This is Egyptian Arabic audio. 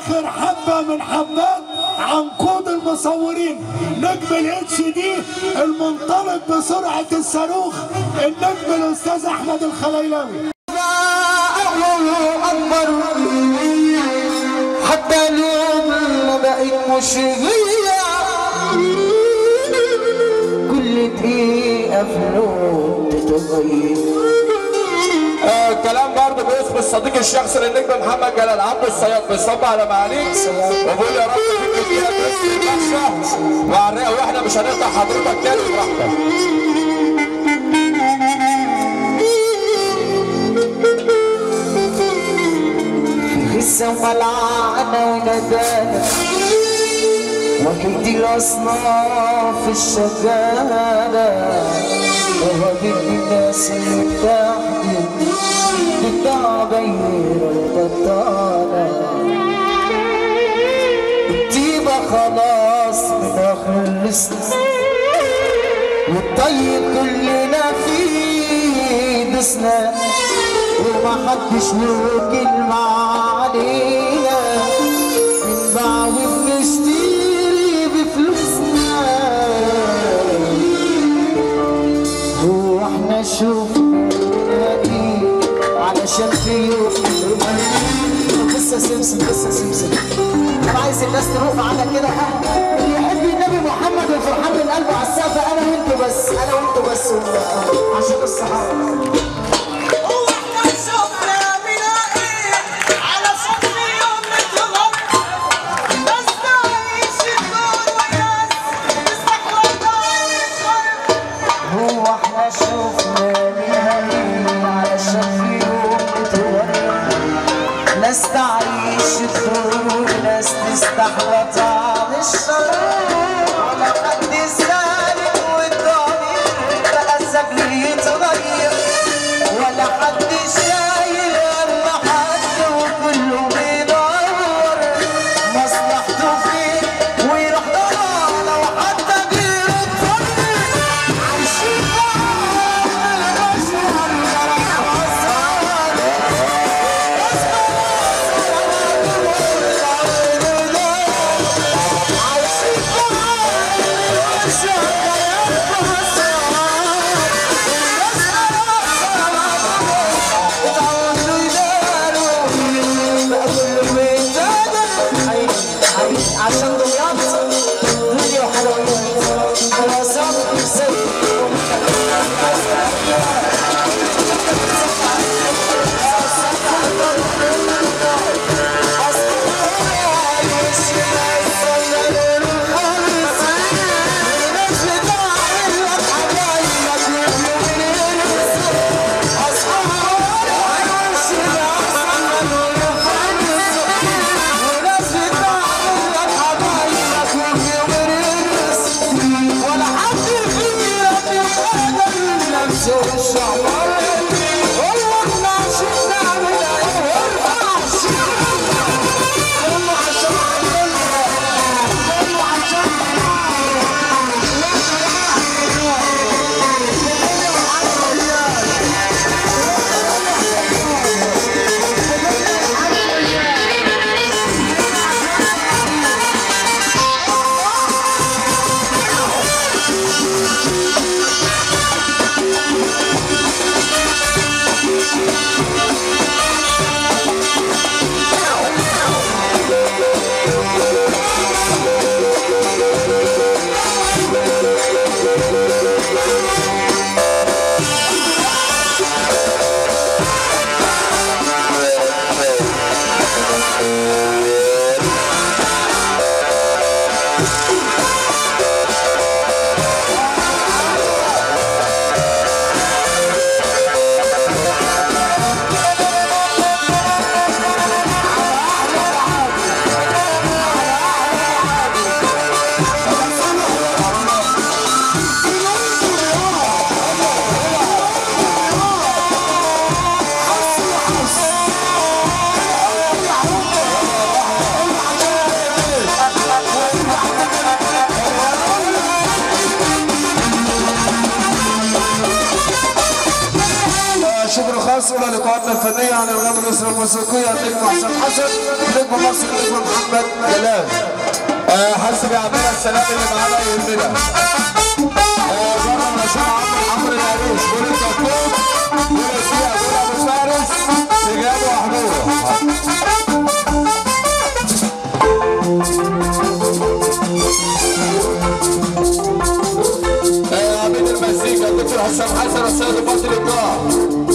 اخر حبه من حبات عنقود المصورين نجم الاتش دي المنطلق بسرعه الصاروخ النجم الاستاذ احمد الخليلاوي أكبر حتى اليوم ما بقيت مشغية كل دقيقة فلوس تتغير آه كلام برضه باسم الصديق الشخصي للنجم محمد جلال عبد الصياد بيصب على معاليك وبقول يا رب فيك فيها تسلم نفسه وعلى الرئة واحنا مش هنقطع حضرتك تاني براحتك لسه ملعانة وندانة وكيد الأصناف الشغالة وهديت الناس اللي بتحكي بالتعبير البطالة الطيبة خلاص من آخر السنة والطيب كلنا فيه دسنا وما حدش له كلمة علينا بنباع وبنشتري بفلوسنا هو احنا شوفنا ايه علشان في يوم قصة سمسم قصة سمسم انا عايز الناس تروح معانا كده ها اللي يحب النبي محمد وفرحان من قلبه على السقف انا وانتوا بس انا وانتوا بس والله. عشان الصحابه هو احنا شفنا بنا ايه على شكل يوم نتغطى بس تعيش الدور وناس تستحوذ على الشر هو احنا شفنا نهاية على شكل يوم نتغير ناس تعيش الدور ناس تستحوذ على الشر ولا حد سالك والضمير بقى السجن يتغير ولا حد شايل ولا حد وكله بيدور مصلحته فين ويروح دور لو حتى غيره اتفضل عايشين بعض البشر عايشين بعض البشر عشان دمياط دنيا وحلويات دراسات سيد ولا حد فينا بيقدر نفسه الشعب هو احنا شفنا من الاربع سنين كله عشان عندنا كله عشان خاص إلى لقاءاتنا الفنية عن الغنى الأسرة الموسيقية النجم حسن حسن نجم مصر النجم محمد محمد جلال آه، حسب يعملها السلام اللي معانا يهمنا آه، بره مشروع عمرو عمرو العريش قول انت فوق قول الشيخ قول ابو فارس سجاد وحضوره آه، عميد المزيكا الدكتور حسام حسن السيد الفاضل الإبداع